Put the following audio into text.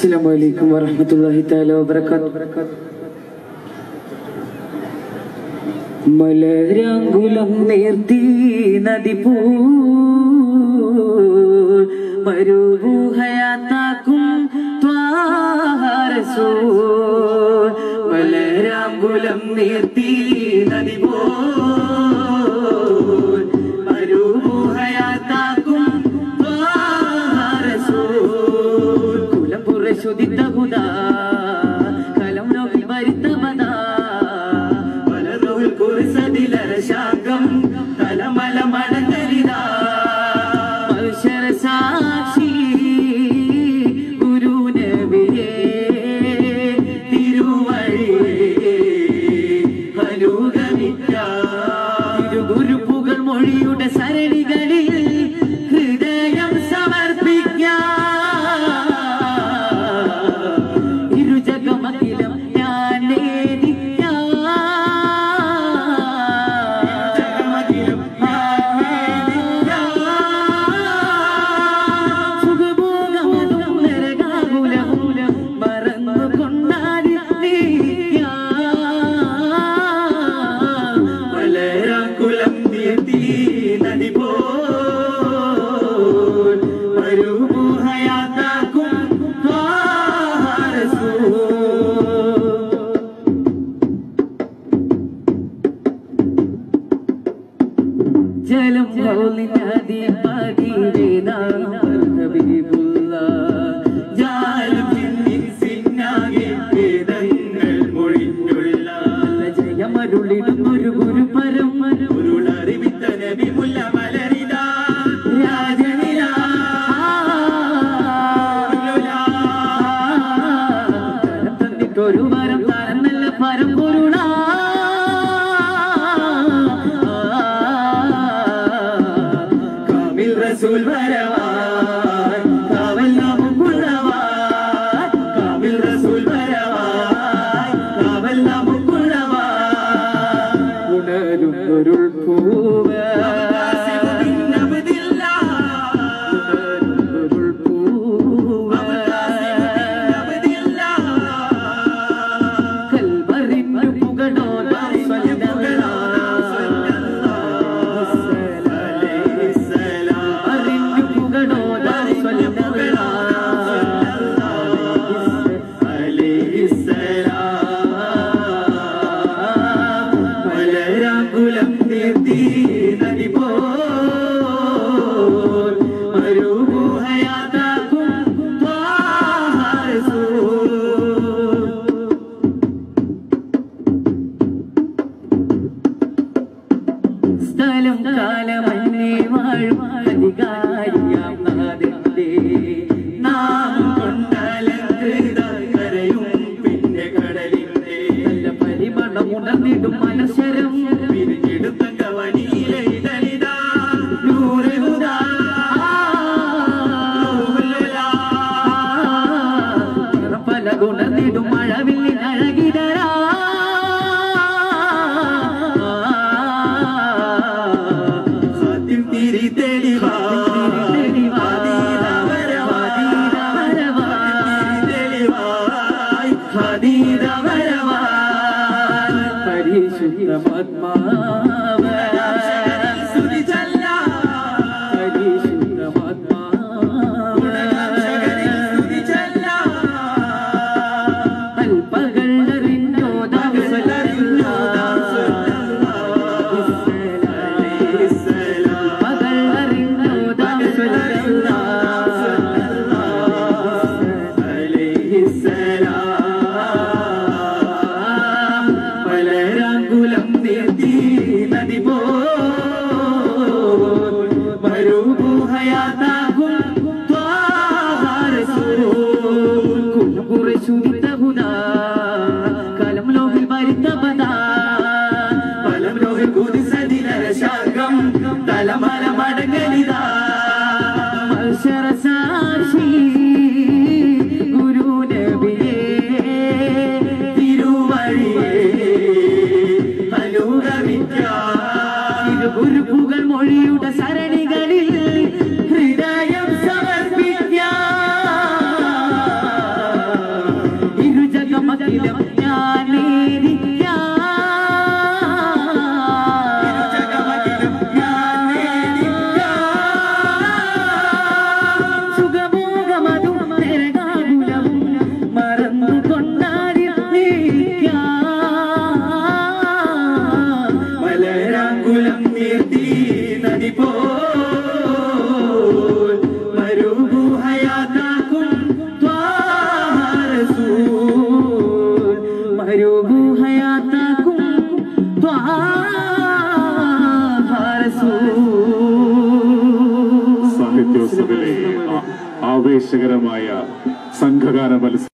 السلام عليكم ورحمة الله تعالى وبركاته മലരാങ്കുലം നീർത്തി നദി പോ മരുഭൂഹയാത്താക്കും ത്വാരസോ മലരാങ്കുലം നീർത്തി നദി പോ മരുഭൂഹയാത്താക്കും ത്വാരസോ കുലം പുറശുദിത്ത ഹുദാ കലം നോക്കി വരുത്തമതാ പലരോൽ കുറിസതിലരശാകം തലമല മടങ്ങലിതാ മത്സര സാക്ഷി ഗുരു നബിയേ തിരുവഴിയേ തിരുഗുരുപ്പുകൾ മൊഴിയുടെ സരണികളിൽ ഹൃദയം സമർപ്പിക്കാം ഇരുജഗമഖിലം ഞാൻ നേദിക്കാം സുഖഭോഗമതും നരകാകുലവും മറന്നു കൊണ്ടാടി മലരാകുലം നീതി നദി പോൽ മരുഭൂഹയാതാക്കും ജലം ഹൗലിനദി പതിവേദാ ഹബീബുള്ള ജാലം പിന്നിൻ സിന്നാകെ വേദങ്ങൾ മൊഴിഞ്ഞുള്ള ജയമരുളിടും ഒരു ഗുരു പരം ഉരുളറിവിത്ത നബി മുല്ല മലരിതാ രാജനിലാ തരം തന്നിട്ടൊരു വരം തരം നല്ല പരം പൊരുളാ കാമിൽ റസൂൽ വരവാൻ കാവൽ നമുക്കുള്ളവാൻ കാമിൽ റസൂൽ വരവാൻ കാവൽ നമുക്കുള്ളവാൻ ഉണരുന്നൊരുൾ പൂവ് ഉണരുന്നൊരുൾ പൂവ് കൽവറിന്നു പുകടോ അറിഞ്ഞു പുകടോ മലരാകുലം തീർത്തി നദി പോ മരുഭൂഹയാതാക്കും ത്വാരസൂ സ്ഥലം കാലമന്നേ വാഴും അധികാരിയാം നാഥന്റെ നാം കൊണ്ടലങ്കൃത കരയും പിന്നെ കടലിന്റെ നല്ല പരിമളം ഉണർന്നിടും മനസ്സരം പിരിഞ്ഞെടുത്ത കവനിയിലെ ഇതളിതാ നൂറ് ഹുദാ പല ഗുണർന്നിടും മഴവില്ലിൻ അഴകിതരാ സത്യം തിരി തെളിവാ മലരാങ്കുലം നീർത്തി നദി പോ മരുഭൂഹയാതാകും കലം ലോഹിൽ വരുത്തപദാ പലം ലോഹിൽ കുതിസതിലരശാകം തലമല മടങ്ങലിതാ وجوبوا حياتكم طه رسول സാഹിത്യോത്സവിലെ ആ- ആവേശകരമായ സംഘഗാന മത്സരം